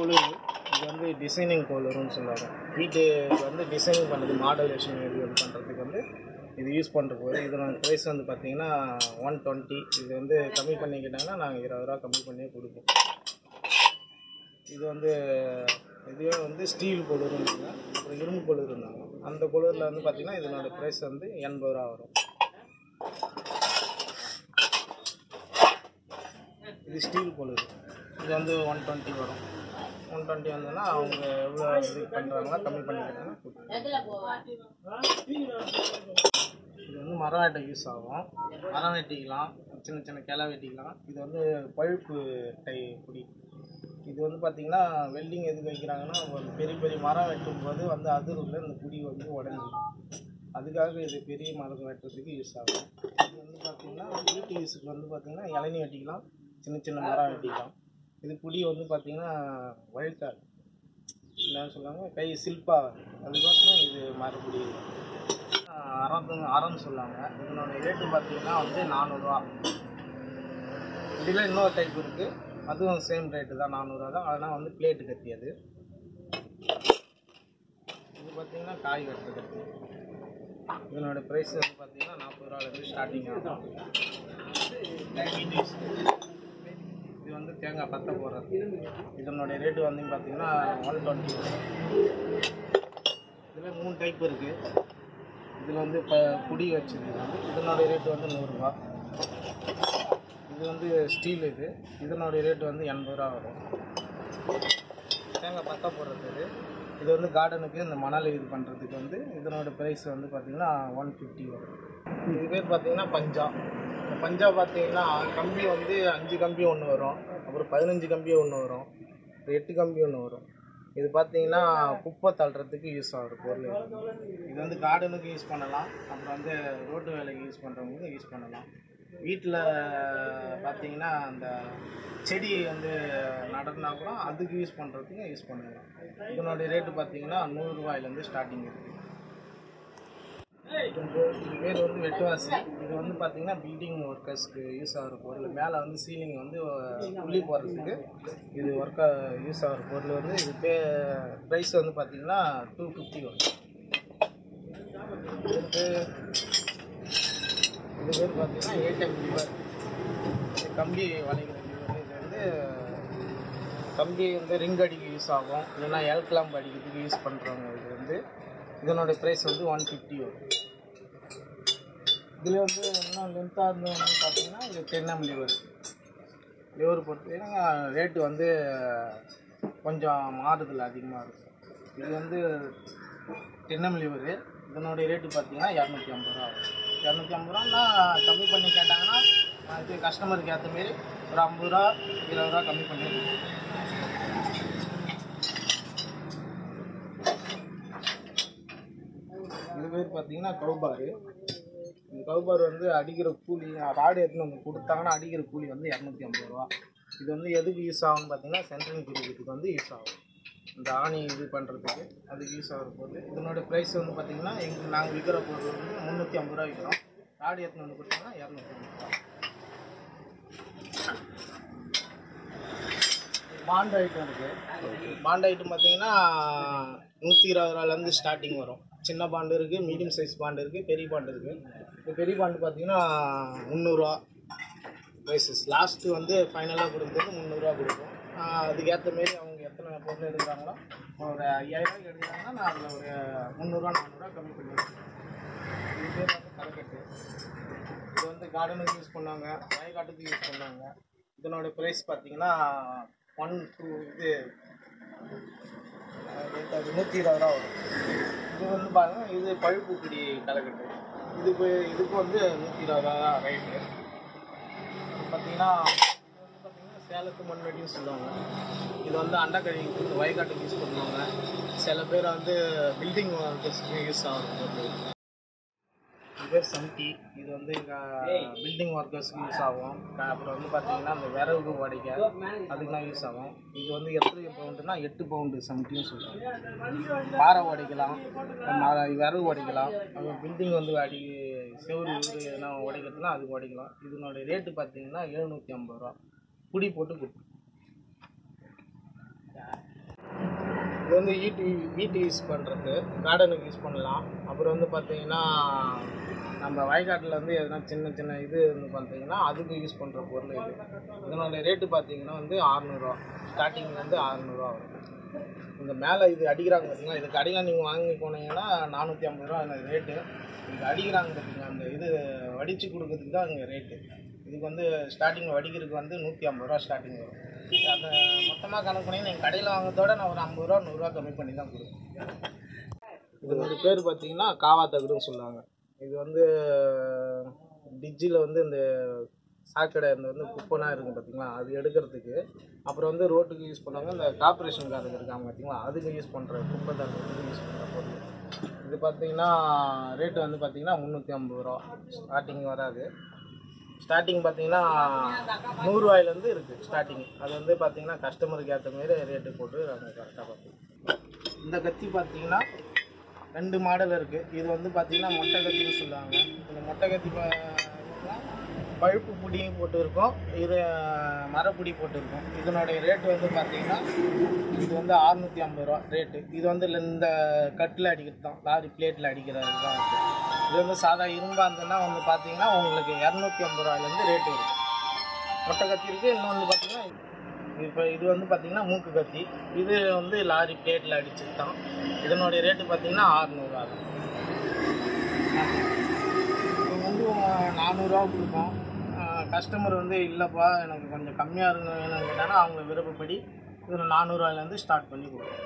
கொலுரு இது வந்து டிசைனிங் கொலுருன்னு சொல்லுவாங்க வீட்டு வந்து டிசைனிங் பண்ணுறது மாடலேஷன் இது பண்ணுறதுக்கு வந்து இது யூஸ் பண்ணுறது போது இதோட ப்ரைஸ் வந்து பார்த்தீங்கன்னா ஒன் டுவெண்ட்டி இது வந்து கம்மி பண்ணிக்கிட்டாங்கன்னா நாங்கள் இருபது ரூபா கம்மி பண்ணியே கொடுப்போம் இது வந்து இதுவே வந்து ஸ்டீல் கொலுரு இருந்தாங்க அப்புறம் இரும்பு கொலுரு இருந்தாங்க அந்த கொலுரில் வந்து பார்த்தீங்கன்னா இதனோட ப்ரைஸ் வந்து எண்பது ரூபா வரும் இது ஸ்டீல் கொலுரு இது வந்து ஒன் டுவெண்ட்டி வரும் ஒன் டுவெண்ட்டி வந்ததுன்னா அவங்க எவ்வளோ இது பண்ணுறாங்களோ கம்மி பண்ணிக்கிட்டாங்கன்னா கொடுத்துருவோம். இது வந்து மரம் வெட்ட யூஸ் ஆகும் மரம் வெட்டிக்கலாம் சின்ன சின்ன கிளை வெட்டிக்கலாம் இது வந்து பழுப்பு டை குடி இது வந்து பார்த்திங்கன்னா வெல்டிங் எதுக்கு வைக்கிறாங்கன்னா ஒரு பெரிய பெரிய மரம் வெட்டும் போது வந்து அதிர்வுல இந்த குடி வந்து உடஞ்சிடும் அதுக்காக இது பெரிய மரம் வெட்டுறதுக்கு யூஸ் ஆகும் இது வந்து பார்த்திங்கன்னா வீட்டு யூஸுக்கு வந்து பார்த்திங்கன்னா இளநீ வெட்டிக்கலாம் சின்ன சின்ன மரம் வெட்டிக்கலாம் இது குடி வந்து பார்த்திங்கன்னா வழுக்காது என்ன சொல்லுவாங்க கை சில்பாக அதுக்கோசரம் இது மறுபடி அறம் அறம்னு சொல்லுவாங்க இதனோட ரேட்டு பார்த்தீங்கன்னா வந்து நானூறுரூவா இதில் இன்னொரு டைப் இருக்குது அதுவும் சேம் ரேட்டு தான் நானூறுரூவா தான் ஆனால் வந்து பிளேட்டு கத்தி அது இது பார்த்தீங்கன்னா காய் வெட்டுற கத்தி இதனோட ப்ரைஸ் வந்து பார்த்தீங்கன்னா நாற்பது ரூபாலேருந்து ஸ்டார்டிங் ஆகும் வீட்டு use. இது வந்து தேங்காய் பத்த போடுறது இதனுடைய ரேட்டு வந்து பார்த்தீங்கன்னா ஒன் டுவெண்ட்டி இதில் மூணு டைப் இருக்குது இதில் வந்து இப்போ குடி வச்சிருக்கு வந்து இதனுடைய ரேட்டு வந்து நூறுரூவா இது வந்து ஸ்டீல் இது இதனுடைய ரேட்டு வந்து எண்பது ரூபா வரும் தேங்காய் பத்தா போடுறது இது இது வந்து கார்டனுக்கு இந்த மணல் இது பண்ணுறதுக்கு வந்து இதனோட ப்ரைஸ் வந்து பார்த்திங்கன்னா ஒன் ஃபிஃப்டி வரும் இது பேர் பார்த்தீங்கன்னா பஞ்சா இந்த பஞ்சா பார்த்தீங்கன்னா கம்பி வந்து அஞ்சு கம்பி ஒன்று வரும் அப்புறம் பதினஞ்சு கம்பி ஒன்று வரும் அப்புறம் எட்டு கம்பி ஒன்று வரும் இது பார்த்தீங்கன்னா குப்பை தள்ளுறதுக்கு யூஸ் ஆகுது பொருள் இது. இது வந்து கார்டனுக்கு யூஸ் பண்ணலாம் அப்புறம் வந்து ரோட்டு வேலைக்கு யூஸ் பண்ணுறவங்களுக்கு யூஸ் பண்ணலாம் வீட்டில் பார்த்தீங்கன்னா அந்த செடி வந்து நடனா கூட அதுக்கு யூஸ் பண்ணுறதுக்கு யூஸ் பண்ணலாம் இதனுடைய ரேட்டு பார்த்தீங்கன்னா நூறுரூவாயிலேருந்து ஸ்டார்டிங் இருக்குது இது இது பேர் வந்து வெட்டுவாசி இது வந்து பார்த்தீங்கன்னா பில்டிங் ஒர்க்கர்ஸ்க்கு யூஸ் ஆகிற பொருள் மேலே வந்து சீலிங் வந்து புள்ளி போடுறதுக்கு இது ஒர்க்காக யூஸ் ஆகிற பொருள் வந்து இது பே ப்ரைஸ் வந்து பார்த்தீங்கன்னா டூ ஃபிஃப்டி வரும் இது இது பேர் பார்த்தீங்கன்னா ஏடிஎம் லிவர் கம்பி வளைக்கிற லிவர் இது வந்து கம்பி வந்து ரிங் அடிக்க யூஸ் ஆகும் இல்லைன்னா எல் கிளாம்ப் அடிக்கிறதுக்கு யூஸ் பண்ணுறவங்க இது வந்து இதனோட ப்ரைஸ் வந்து ஒன் ஃபிஃப்டி வரும் இதில் வந்து இன்னும் லென்த்தாக இருந்தது பார்த்தீங்கன்னா இது டென்எம் லிவர் லிவர் பொறுத்தவரைக்கும் ரேட்டு வந்து கொஞ்சம் மாறுதல் அதிகமாக இருக்கும் இது வந்து டென்எம் லிவரு இதனுடைய ரேட்டு பார்த்தீங்கன்னா இரநூத்தி ஐம்பது ரூபா ஆகும் இரநூத்தி ஐம்பது ரூபான்னா கம்மி பண்ணி கேட்டாங்கன்னா இது கஸ்டமருக்கு ஏற்ற மாரி ஒரு ஐம்பது ரூபா இருபது ரூபா கம்மி பண்ணி இது பேர் பார்த்தீங்கன்னா கவுபாரு இந்த கவுபார் வந்து அடிக்கிற கூலி ராடு எடுத்துன்னு வந்து கொடுத்தாங்கன்னா அடிக்கிற கூலி வந்து இரநூத்தி ஐம்பது ரூபா இது வந்து எதுக்கு யூஸ் ஆகும்னு பார்த்தீங்கன்னா சென்ட்ரிங் பிரிக்கிறதுக்கு வந்து யூஸ் ஆகும் இந்த ஆணி இது பண்ணுறதுக்கு அதுக்கு யூஸ் ஆகிற பொருள் இதனோட ப்ரைஸ் வந்து பார்த்தீங்கன்னா எங்களுக்கு நாங்கள் விற்கிற பொருள் வந்து முந்நூற்றி ஐம்பது ரூபா விற்கிறோம் ராடு எடுத்துன்னு வந்து கொடுத்தாங்கன்னா இரநூத்தி ஐம்பது ரூபா பாண்ட் ஐட்டம் இருக்குது பாண்ட் ஐட்டம் பார்த்தீங்கன்னா நூற்றி இருபது ரூபாலேருந்து ஸ்டார்டிங் வரும் சின்ன பாண்டு இருக்குது மீடியம் சைஸ் பாண்டு இருக்குது பெரிய பாண்டு இருக்குது இப்போ பெரிய பாண்டு பார்த்தீங்கன்னா முந்நூறுரூவா ப்ரைஸஸ் லாஸ்ட்டு வந்து ஃபைனலாக கொடுக்குறது முந்நூறுரூவா கொடுப்போம் ஆஹ் அதுக்கேற்ற மாரி அவங்க எத்தனை பொருள் எடுக்கிறாங்களோ ஒரு ஐயாயிரம் எடுக்கிறாங்கன்னா நான் அதில் ஒரு முந்நூறுரூவா நானூறுரூவா கம்மி பண்ணிடுவேன் இது பேர் வந்து களைக்கட்டு இது வந்து கார்டனுக்கு யூஸ் பண்ணுவாங்க வயக்காட்டுக்கு யூஸ் பண்ணுவாங்க இதனோட ப்ரைஸ் பார்த்தீங்கன்னா ஒன் டூ இது அஹ் நூற்றி இருபது ரூபா வரும் இது வந்து பாருங்க இது பழுப்புக்குடி களைக்கட்டு இதுக்கு இதுக்கு வந்து நூற்றி இருபது ரூபா தான் ரேட்டு பார்த்தீங்கன்னா இது வந்து பார்த்தீங்கன்னா சேலத்து மண்வெட்டின்னு சொல்லுவாங்க இது வந்து அண்டக்கழிவுக்கு இந்த வயக்காட்டுக்கு யூஸ் பண்ணுவாங்க சில பேர் வந்து பில்டிங் ஒர்க்கர்ஸ்க்கு யூஸ் ஆகும் பொருள் இது பேர் சம்டி இது வந்து எங்கள் பில்டிங் ஒர்க்கர்ஸ்க்கு யூஸ் ஆகும் க- அப்புறம் வந்து பார்த்தீங்கன்னா அந்த விறகு உடைக்க அதுக்கெலாம் யூஸ் ஆகும் இது வந்து எத்தனை பவுண்டுனா எட்டு பவுண்டு சம்டின்னு சொல்லுவாங்க பாறை உடைக்கலாம் மர- விறகு உடைக்கலாம் அப்புறம் பில்டிங் வந்து அடி செவுரு இவரு எதனா உடைக்கிறதுனா அதுக்கு உடைக்கலாம் இதனுடைய ரேட்டு பார்த்தீங்கன்னா எழுநூற்றி ஐம்பது ரூபா புடி போட்டு கொடுத்து இது வந்து வீட்டு வீட்டு யூஸ் பண்ணுறது கார்டனுக்கு யூஸ் பண்ணலாம் அப்புறம் வந்து பார்த்தீங்கன்னா நம்ம வயக்காட்டில் வந்து எதனா சின்ன சின்ன இது வந்து பார்த்தீங்கன்னா அதுக்கு யூஸ் பண்ணுற பொருள் இது இதனோட ரேட்டு பார்த்தீங்கன்னா வந்து அறநூறுவா ஸ்டார்டிங் வந்து அறநூறுவா வரும் இந்த மேலே இது அடிக்கிறாங்க பார்த்தீங்களா இது கடையில் நீங்கள் வாங்கி போனீங்கன்னா நானூற்றி ஐம்பது ரூபா அந்த ரேட்டு இது அடிக்கிறாங்க பார்த்தீங்களா அந்த இது வடித்து கொடுக்கறதுக்கு தான் இங்கே ரேட்டு இதுக்கு வந்து ஸ்டார்டிங் வடிக்கிறதுக்கு வந்து நூற்றி ஐம்பது ரூபா ஸ்டார்டிங் வரும் அதை மொத்தமாக கணக்கு பண்ணி நீங்கள் கடையில் வாங்குறதோட நான் ஒரு ஐம்பது ரூபா நூறுரூவா கம்மி பண்ணி தான் கொடுப்பேன் இதோட பேர் பார்த்தீங்கன்னா காவா தகடுன்னு சொல்லுவாங்க இது வந்து டிஜ்ஜில் வந்து இந்த சாக்கடை இந்த வந்து குப்பைலாம் இருக்குது பார்த்தீங்களா அது எடுக்கிறதுக்கு அப்புறம் வந்து ரோட்டுக்கு யூஸ் பண்ணுவாங்க இந்த கார்பரேஷன்காரங்க இருக்காங்க பார்த்தீங்களா அதுக்கு யூஸ் பண்ணுற குப்பை தள்ளுறதுக்கு யூஸ் பண்ணுற பொருள் இது பார்த்தீங்கன்னா ரேட்டு வந்து பார்த்தீங்கன்னா முந்நூற்றி ஐம்பது ரூபா ஸ்டார்டிங் வராது ஸ்டார்டிங் பார்த்தீங்கன்னா நூறுரூவாயிலேருந்து இருக்குது ஸ்டார்டிங் அது வந்து பார்த்தீங்கன்னா கஸ்டமருக்கு ஏற்ற மாதிரி ரேட்டு போட்டு நாங்கள் கரெக்டாக பார்ப்போம் இந்த கத்தி பார்த்தீங்கன்னா ரெண்டு மாடல் இருக்குது இது வந்து பார்த்தீங்கன்னா மொட்டை கத்தின்னு சொல்லுவாங்க இந்த மொட்டை கத்தி பார்த்தீங்கன்னா பழுப்பு புடியும் போட்டு இருக்கும் இது மரப்புடி போட்டு இருக்கும் இதனுடைய ரேட் வந்து பார்த்தீங்கன்னா இது வந்து அறுநூற்றி ஐம்பது ரூபா ரேட்டு இது வந்து இந்த கட்டில் அடிக்கிறது தான் லாரி பிளேட்டில் அடிக்கிறது தான் இது. இது வந்து சாதா இரும்பா இருந்ததுன்னா வந்து பார்த்தீங்கன்னா உங்களுக்கு இரநூத்தி ஐம்பது ரூபாயிலேருந்து ரேட்டு இருக்கும் மொட்டை கத்தி இருக்குது இன்னொன்று பார்த்தீங்கன்னா இப்போ இது வந்து பார்த்தீங்கன்னா மூக்கு கத்தி இது வந்து லாரி பிளேட்டில் அடிச்சது தான் இதனுடைய ரேட்டு பார்த்தீங்கன்னா ஆறுநூறுவா தான் இது வந்து நானூறுரூவா கொடுப்போம் கஸ்டமர் வந்து இல்லைப்பா எனக்கு கொஞ்சம் கம்மியாக இருங்க வேணும்னு கேட்டாங்கன்னா அவங்க விருப்பப்படி இதில் நானூறுரூவாயிலேருந்து ஸ்டார்ட் பண்ணி கொடுப்போம்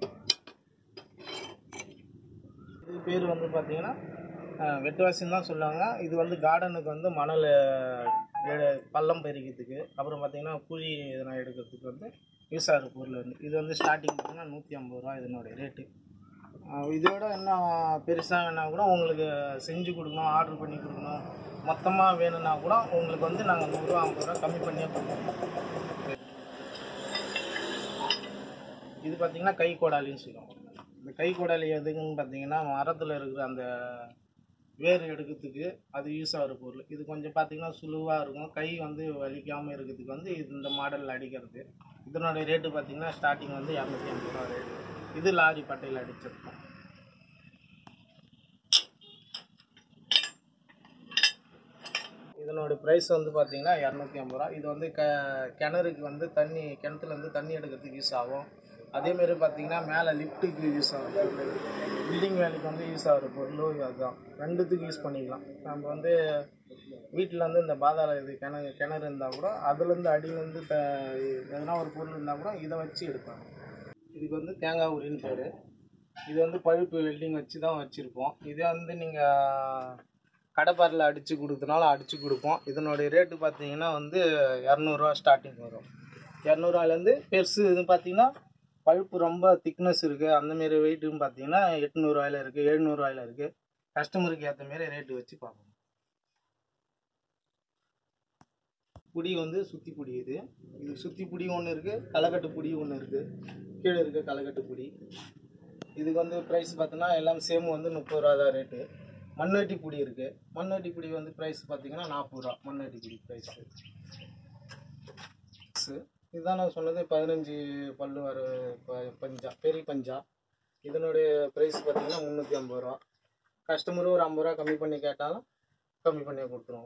இது பேர் வந்து பார்த்தீங்கன்னா வெட்டுவாசின்னு தான் சொல்லுவாங்க இது வந்து கார்டனுக்கு வந்து மணல் எடு- பள்ளம் பறிக்கிறதுக்கு அப்புறம் பார்த்தீங்கன்னா குழி எதனா எடுக்கிறதுக்கு வந்து யூஸ் ஆகிற பொருள் வந்து இது வந்து ஸ்டார்டிங் பார்த்தீங்கன்னா நூற்றி ஐம்பது ரூபா இதனுடைய ரேட்டு இதோட இன்னும் பெருசாக வேணா கூட உங்களுக்கு செஞ்சு கொடுக்கணும் ஆர்டர் பண்ணி கொடுக்கணும் மொத்தமாக வேணும்னா கூட உங்களுக்கு வந்து நாங்கள் நூறுரூவா ஐம்பது ரூபா கம்மி பண்ணியே கொடுப்போம் இது பார்த்தீங்கன்னா கை கோடாலின்னு சொல்லுவாங்க இந்த கை கோடாலி எதுக்குன்னு பார்த்தீங்கன்னா மரத்தில் இருக்கிற அந்த வேர் எடுக்கிறதுக்கு அது யூஸ் ஆகிற பொருள் இது கொஞ்சம் பார்த்தீங்கன்னா சுலுவாக இருக்கும் கை வந்து வலிக்காமல் இருக்கிறதுக்கு வந்து இது இந்த மாடலில் அடிக்கிறது இதனுடைய ரேட்டு பார்த்தீங்கன்னா ஸ்டார்டிங் வந்து இரநூத்தி ஐம்பது ரூபா ரேட்டு இது லாரி பட்டையில் அடிச்சிருக்கோம் இதனோட ப்ரைஸ் வந்து பார்த்தீங்கன்னா இரநூத்தி ஐம்பது ரூபா இது வந்து க கிணறுக்கு வந்து தண்ணி கிணத்துலேருந்து தண்ணி எடுக்கிறதுக்கு யூஸ் ஆகும் அதேமாரி பார்த்தீங்கன்னா மேலே லிஃப்ட்டுக்கு யூஸ் ஆகும் பொருள் பில்டிங் வேலைக்கு வந்து யூஸ் ஆகிற பொருளும் அதுதான் ரெண்டுத்துக்கு யூஸ் பண்ணிக்கலாம் நம்ம வந்து வீட்டில் வந்து இந்த பாதாள இது கிணறு கிணறு இருந்தால் கூட அதுலேருந்து அடியிலேருந்து த எதனா ஒரு பொருள் இருந்தால் கூட இதை வச்சு எடுப்பாங்க இதுக்கு வந்து தேங்காய் உரின்னு பேர் இது வந்து பழுப்பு வெல்டிங் வச்சு தான் வச்சுருப்போம் இதே வந்து நீங்கள் கடைப்பாரில் அடித்து கொடுத்தனால அடித்து கொடுப்போம் இதனுடைய ரேட்டு பார்த்தீங்கன்னா வந்து இரநூறுவா ஸ்டார்டிங் வரும் இரநூறுவாலேருந்து பெருசு இது பார்த்தீங்கன்னா பழுப்பு ரொம்ப திக்னஸ் இருக்குது அந்தமாரி வெயிட்டுன்னு பார்த்தீங்கன்னா எட்நூறுவாயில் இருக்குது எழுநூறுவாயில் இருக்குது கஸ்டமருக்கு ஏற்ற மாரி ரேட்டு வச்சு பார்க்கணும் புடி வந்து சுத்தி புடி இது இது சுத்தி புடி ஒன்று இருக்குது களக்கட்டு புடி ஒன்று இருக்குது கீழே இருக்க களக்கட்டு புடி இதுக்கு வந்து ப்ரைஸ் பார்த்தோன்னா எல்லாம் சேம் வந்து முப்பது ரூபா தான் ரேட்டு மண்வெட்டி புடி இருக்குது மண்வெட்டி புடி வந்து ப்ரைஸ் பார்த்தீங்கன்னா நாற்பது ரூபா மண்வெட்டி புடி ப்ரைஸு இதுதான் நான் சொன்னது பதினஞ்சு பல்லு வர ப- பஞ்சா பெரிய பஞ்சா இதனுடைய ப்ரைஸ் பார்த்தீங்கன்னா முந்நூற்றி ஐம்பது ரூபா கஸ்டமரும் ஒரு ஐம்பது ரூபா கம்மி பண்ணி கேட்டாலும் கம்மி பண்ணி கொடுத்துருவோம்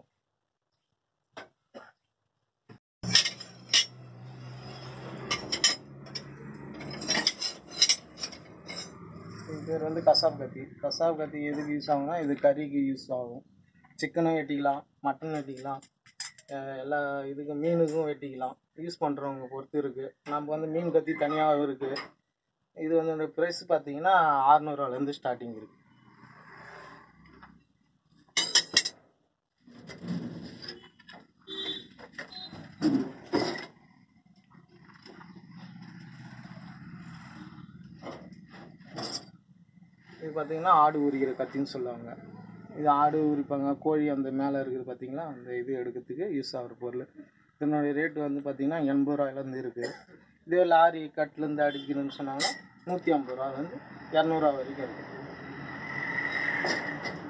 இது பேர் வந்து கசாப் கத்தி கசாப் கத்தி எதுக்கு யூஸ் ஆகும்னா இது கறிக்கு யூஸ் ஆகும் சிக்கனும் வெட்டிக்கலாம் மட்டன் வெட்டிக்கலாம் அஹ் எல்லா இதுக்கு மீனுக்கும் வெட்டிக்கலாம் யூஸ் பண்ணுறவங்க பொறுத்து இருக்குது நம்ம வந்து மீன் கத்தி தனியாகவும் இருக்குது இது வந்து ப்ரைஸ் பார்த்தீங்கன்னா அறநூறுவாலேருந்து ஸ்டார்டிங் இருக்குது இது பார்த்தீங்கன்னா ஆடு உரிக்கிற கத்தின்னு சொல்லுவாங்க இது ஆடு உரிப்பாங்க கோழி அந்த மேலே இருக்குது பார்த்தீங்களா அந்த இது எடுக்கிறதுக்கு யூஸ் ஆகிற பொருள் இதனுடைய ரேட்டு வந்து பார்த்தீங்கன்னா எண்பது ரூபாயிலேருந்து இருக்குது இதே லாரி கட்டிலேருந்து அடிக்கணும்னு சொன்னாங்கன்னா நூற்றி ஐம்பது ரூபாலேருந்து இரநூறுவா வரைக்கும் இருக்குது